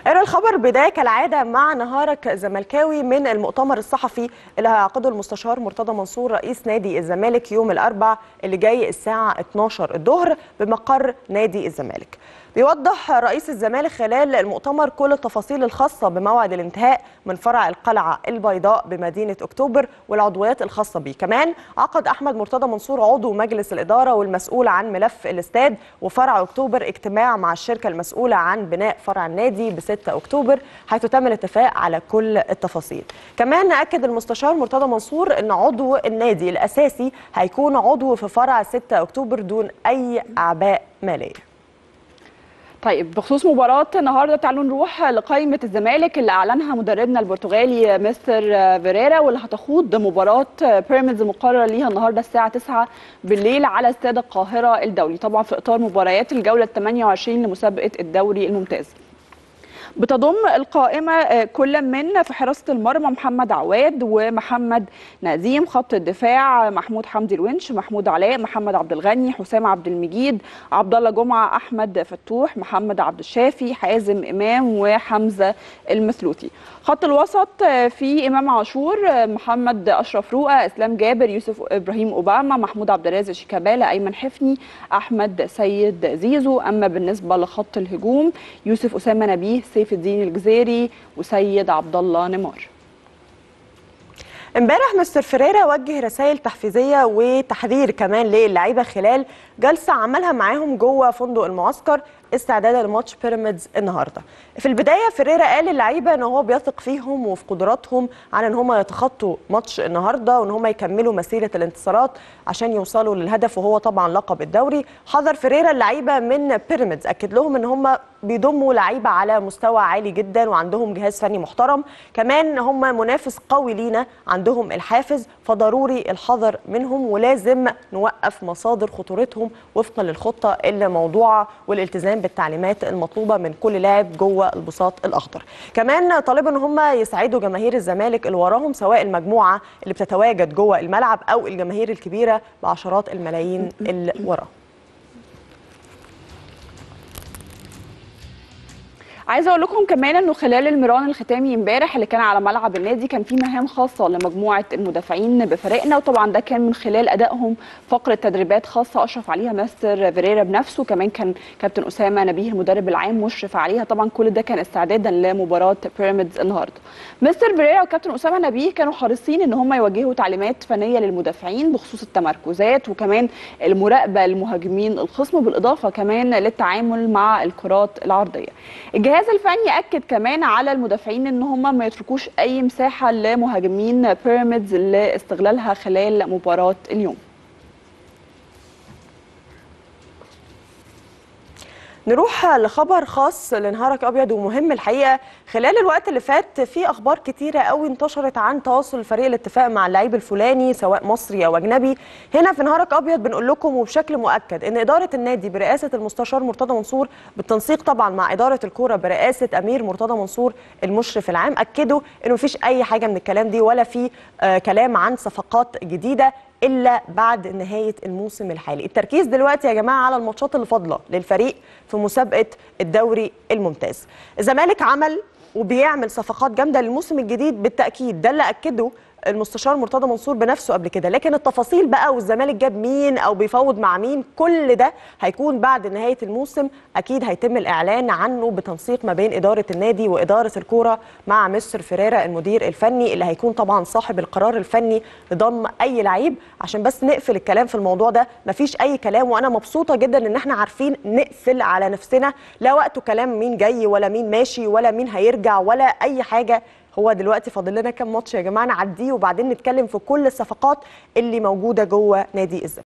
قرا الخبر بدايه كالعاده مع نهارك زملكاوي من المؤتمر الصحفي اللي هيعقده المستشار مرتضى منصور رئيس نادي الزمالك يوم الاربع اللي جاي الساعه 12 الظهر بمقر نادي الزمالك. بيوضح رئيس الزمالك خلال المؤتمر كل التفاصيل الخاصة بموعد الانتهاء من فرع القلعة البيضاء بمدينة أكتوبر والعضويات الخاصة به كمان عقد أحمد مرتضى منصور عضو مجلس الإدارة والمسؤول عن ملف الاستاد وفرع أكتوبر اجتماع مع الشركة المسؤولة عن بناء فرع النادي ب 6 أكتوبر حيث تم الاتفاق على كل التفاصيل كمان أكد المستشار مرتضى منصور أن عضو النادي الأساسي هيكون عضو في فرع 6 أكتوبر دون أي أعباء مالية طيب بخصوص مباراة النهارده تعالوا نروح لقائمة الزمالك اللي أعلنها مدربنا البرتغالي مستر فيريرا واللي هتخوض مباراة بيراميدز مقرر ليها النهارده الساعة 9 بالليل على استاد القاهرة الدولي طبعا في إطار مباريات الجولة 28 لمسابقة الدوري الممتاز. بتضم القائمة كل من في حراسة المرمى محمد عواد ومحمد نزيم خط الدفاع محمود حمدي الونش محمود علاء محمد عبد الغني حسام عبد المجيد عبد الله جمعة أحمد فتوح محمد عبد الشافي حازم إمام وحمزة المثلوثي خط الوسط في إمام عاشور محمد أشرف رؤى إسلام جابر يوسف إبراهيم أوباما محمود عبد الرازق شيكابالا أيمن حفني أحمد سيد زيزو أما بالنسبة لخط الهجوم يوسف أسامة نبيه سيف الدين الجزيري وسيد عبد الله نيمار امبارح مستر فريرا وجه رسائل تحفيزيه وتحذير كمان للعيبه خلال جلسه عملها معاهم جوه فندق المعسكر استعدادا لماتش بيراميدز النهارده. في البدايه فريرا قال للعيبه ان هو بيثق فيهم وفي قدراتهم على ان هم يتخطوا ماتش النهارده وان هم يكملوا مسيره الانتصارات عشان يوصلوا للهدف وهو طبعا لقب الدوري. حذر فريرا اللعيبه من بيراميدز اكد لهم ان هم بيضموا لعيبه على مستوى عالي جدا وعندهم جهاز فني محترم، كمان هم منافس قوي لينا عندهم الحافز فضروري الحذر منهم ولازم نوقف مصادر خطورتهم وفقا للخطه اللي موضوعه والالتزام بالتعليمات المطلوبه من كل لاعب جوه البساط الاخضر. كمان طالبوا ان هم يساعدوا جماهير الزمالك اللي وراهم سواء المجموعه اللي بتتواجد جوه الملعب او الجماهير الكبيره بعشرات الملايين اللي وراهم. عايزه اقول لكم كمان انه خلال المران الختامي امبارح اللي كان على ملعب النادي كان في مهام خاصه لمجموعه المدافعين بفريقنا وطبعا ده كان من خلال ادائهم فقره تدريبات خاصه اشرف عليها مستر فيريرا بنفسه كمان كان كابتن اسامه نبيه المدرب العام مشرف عليها طبعا كل ده كان استعدادا لمباراه بيراميدز النهارده مستر فيريرا وكابتن اسامه نبيه كانوا حريصين ان هم يوجهوا تعليمات فنيه للمدافعين بخصوص التمركزات وكمان المراقبه لمهاجمين الخصم بالاضافه كمان للتعامل مع الكرات العرضيه الجهاز الفني اكد كمان على المدافعين ان هم ما يتركوش اي مساحه لمهاجمين بيراميدز لاستغلالها خلال مباراه اليوم نروح لخبر خاص لنهارك ابيض ومهم الحقيقه خلال الوقت اللي فات في اخبار كتيره قوي انتشرت عن تواصل فريق الاتفاق مع اللعيب الفلاني سواء مصري او اجنبي هنا في نهارك ابيض بنقول لكم وبشكل مؤكد ان اداره النادي برئاسه المستشار مرتضى منصور بالتنسيق طبعا مع اداره الكوره برئاسه امير مرتضى منصور المشرف العام اكدوا انه مفيش اي حاجه من الكلام دي ولا في آه كلام عن صفقات جديده الا بعد نهايه الموسم الحالي التركيز دلوقتي يا جماعه على الماتشات اللي فاضله للفريق في مسابقه الدوري الممتاز الزمالك عمل وبيعمل صفقات جامده للموسم الجديد بالتاكيد ده اللي اكده المستشار مرتضى منصور بنفسه قبل كده لكن التفاصيل بقى والزمالك جاب مين او بيفاوض مع مين كل ده هيكون بعد نهايه الموسم اكيد هيتم الاعلان عنه بتنسيق ما بين اداره النادي واداره الكوره مع مستر فيريرا المدير الفني اللي هيكون طبعا صاحب القرار الفني لضم اي لعيب عشان بس نقفل الكلام في الموضوع ده مفيش اي كلام وانا مبسوطه جدا ان احنا عارفين نقفل على نفسنا لا وقته كلام مين جاي ولا مين ماشي ولا مين هيرجع ولا اي حاجه هو دلوقتي فاضل لنا كام ماتش يا جماعه نعديه وبعدين نتكلم في كل الصفقات اللي موجوده جوه نادي الزمالك